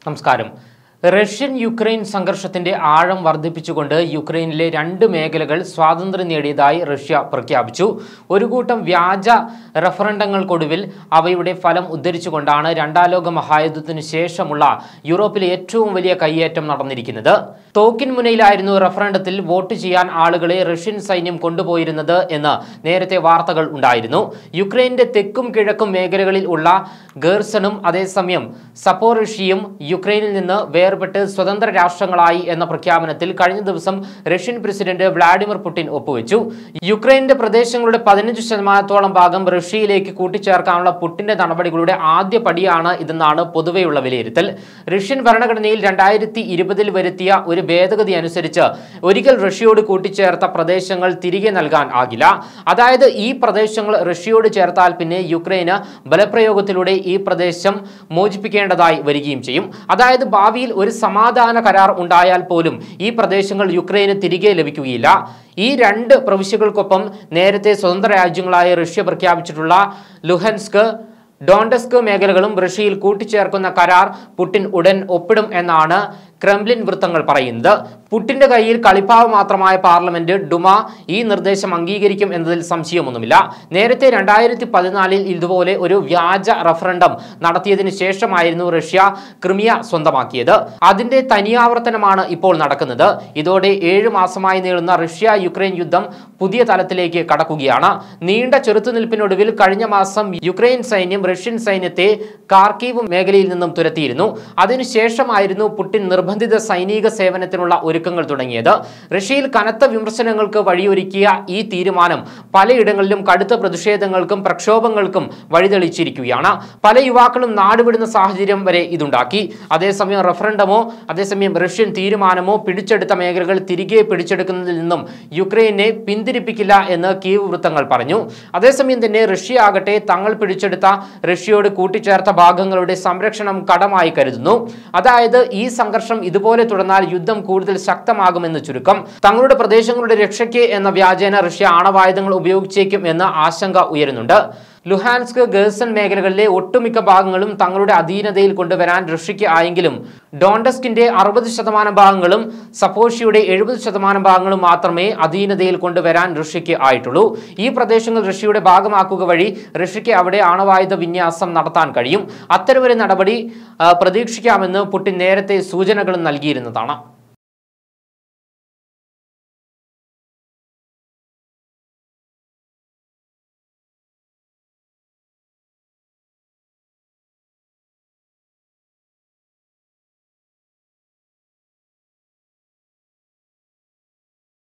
നമസ്കാരം Russian Ukraine സംഘർഷത്തിന്റെ ആഴം വർദ്ധിപ്പിച്ചുകൊണ്ട് യുക്രൈനിലെ രണ്ട് മേഖലകൾ സ്വാതന്ത്ര്യം നേടിയതായി റഷ്യ പ്രഖ്യാപിച്ചു ഒരു കൂട്ടം വ്യാജ റഫറണ്ടങ്ങൾക്കൊടുവിൽ അവയുടെ ഫലം ഉദ്ധരിച്ചുകൊണ്ടാണ് രണ്ടാം ലോക മഹായുദ്ധത്തിനു ശേഷമുള്ള യൂറോപ്പിലെ ഏറ്റവും വലിയ കയ്യേറ്റം നടന്നിരിക്കുന്നത് തോക്കിൻ മുനയിലായിരുന്നു റഫറണ്ടത്തിൽ വോട്ട് ചെയ്യാൻ ആളുകളെ റഷ്യൻ സൈന്യം കൊണ്ടുപോയിരുന്നത് എന്ന് നേരത്തെ വാർത്തകൾ ഉണ്ടായിരുന്നു യുക്രൈന്റെ തെക്കും കിഴക്കും മേഖലകളിൽ ഉള്ള ഗേർസണും അതേസമയം സപ്പോറിഷിയും യുക്രൈനിൽ നിന്ന് വേർപെട്ട് സ്വതന്ത്ര രാഷ്ട്രങ്ങളായി എന്ന പ്രഖ്യാപനത്തിൽ കഴിഞ്ഞ ദിവസം റഷ്യൻ പ്രസിഡന്റ് വ്ളാഡിമിർ പുടിൻ ഒപ്പുവെച്ചു യുക്രൈന്റെ പ്രദേശങ്ങളുടെ പതിനഞ്ച് ശതമാനത്തോളം ഭാഗം റഷ്യയിലേക്ക് കൂട്ടിച്ചേർക്കാനുള്ള പുട്ടിന്റെ നടപടികളുടെ ആദ്യ പടിയാണ് ഇതെന്നാണ് പൊതുവെയുള്ള വിലയിരുത്തൽ റഷ്യൻ ഭരണഘടനയിൽ രണ്ടായിരത്തി ഇരുപതിൽ വരുത്തിയ ഒരു ഭേദഗതി അനുസരിച്ച് ഒരിക്കൽ റഷ്യയോട് കൂട്ടിച്ചേർത്ത പ്രദേശങ്ങൾ തിരികെ നൽകാൻ ആകില്ല അതായത് ഈ പ്രദേശങ്ങൾ റഷ്യയോട് ചേർത്താൽ പിന്നെ യുക്രൈന് ബലപ്രയോഗത്തിലൂടെ ഈ പ്രദേശം മോചിപ്പിക്കേണ്ടതായി വരികയും ചെയ്യും അതായത് ഭാവിയിൽ ഒരു സമാധാന കരാർ ഉണ്ടായാൽ പോലും ഈ പ്രദേശങ്ങൾ യുക്രൈന് തിരികെ ലഭിക്കുകയില്ല ഈ രണ്ട് പ്രവിശ്യകൾക്കൊപ്പം നേരത്തെ സ്വതന്ത്ര രാജ്യങ്ങളായ റഷ്യ പ്രഖ്യാപിച്ചിട്ടുള്ള ലുഹൻസ്ക് ഡോണ്ടസ്ക് മേഖലകളും റഷ്യയിൽ കൂട്ടിച്ചേർക്കുന്ന കരാർ പുടിൻ ഉടൻ ഒപ്പിടും എന്നാണ് ക്രെംലിൻ വൃത്തങ്ങൾ പറയുന്നത് പുട്ടിന്റെ കയ്യിൽ കളിപ്പാവ് മാത്രമായ പാർലമെന്റ് ഡുമ ഈ നിർദ്ദേശം അംഗീകരിക്കും എന്നതിൽ സംശയമൊന്നുമില്ല നേരത്തെ രണ്ടായിരത്തി പതിനാലിൽ ഇതുപോലെ ഒരു വ്യാജ റഫറണ്ടം നടത്തിയതിനു ശേഷമായിരുന്നു റഷ്യ ക്രിമിയ സ്വന്തമാക്കിയത് അതിന്റെ തനിയാവർത്തനമാണ് ഇപ്പോൾ നടക്കുന്നത് ഇതോടെ ഏഴു മാസമായി നീളുന്ന റഷ്യ യുക്രൈൻ യുദ്ധം പുതിയ തലത്തിലേക്ക് കടക്കുകയാണ് നീണ്ട ചെറുത്തുനിൽപ്പിനൊടുവിൽ കഴിഞ്ഞ മാസം യുക്രൈൻ സൈന്യം റഷ്യൻ സൈന്യത്തെ കാർക്കീവ് മേഖലയിൽ നിന്നും തുരത്തിയിരുന്നു അതിനുശേഷമായിരുന്നു പുടിൻ നിർബന്ധിത സൈനിക സേവനത്തിനുള്ള ഒരുക്കങ്ങൾ തുടങ്ങിയത് റഷ്യയിൽ കനത്ത വിമർശനങ്ങൾക്ക് വഴിയൊരുക്കിയ ഈ തീരുമാനം പലയിടങ്ങളിലും കടുത്ത പ്രതിഷേധങ്ങൾക്കും പ്രക്ഷോഭങ്ങൾക്കും വഴിതെളിച്ചിരിക്കുകയാണ് പല യുവാക്കളും നാടുവിടുന്ന സാഹചര്യം വരെ ഇതുണ്ടാക്കി അതേസമയം റഫറണ്ടമോ അതേസമയം റഷ്യൻ തീരുമാനമോ പിടിച്ചെടുത്ത മേഖലകൾ തിരികെ പിടിച്ചെടുക്കുന്നതിൽ നിന്നും യുക്രൈനെ പിന്തിരിപ്പിക്കില്ല എന്ന് കീവ് വൃത്തങ്ങൾ പറഞ്ഞു അതേസമയം തന്നെ റഷ്യ ആകട്ടെ തങ്ങൾ പിടിച്ചെടുത്ത റഷ്യയോട് കൂട്ടിച്ചേർത്ത ഭാഗങ്ങളുടെ സംരക്ഷണം കടമായി കരുതുന്നു അതായത് ഈ സംഘർഷം ഇതുപോലെ തുടർന്നാൽ യുദ്ധം കൂടുതൽ ശക്തമാകുമെന്ന് ചുരുക്കം തങ്ങളുടെ പ്രദേശങ്ങളുടെ രക്ഷയ്ക്ക് എന്ന വ്യാജേന റഷ്യ ആണവായുധങ്ങൾ ഉപയോഗിച്ചേക്കും എന്ന ആശങ്ക ഉയരുന്നുണ്ട് ലുഹാൻസ്ക് ഗേഴ്സൺ മേഖലകളിലെ ഒട്ടുമിക്ക ഭാഗങ്ങളും തങ്ങളുടെ അധീനതയിൽ കൊണ്ടുവരാൻ റഷ്യയ്ക്ക് ആയെങ്കിലും ഡോണ്ടസ്കിന്റെ അറുപത് ശതമാനം ഭാഗങ്ങളും സപ്പോഷിയുടെ എഴുപത് ശതമാനം ഭാഗങ്ങളും മാത്രമേ അധീനതയിൽ കൊണ്ടുവരാൻ റഷ്യയ്ക്ക് ആയിട്ടുള്ളൂ ഈ പ്രദേശങ്ങൾ റഷ്യയുടെ ഭാഗമാക്കുക വഴി റഷ്യയ്ക്ക് അവിടെ ആണവായുധ വിന്യാസം നടത്താൻ കഴിയും അത്തരമൊരു നടപടി ആ, പ്രതീക്ഷിക്കാമെന്ന് പുടിൻ നേരത്തെ സൂചനകളും നൽകിയിരുന്നതാണ്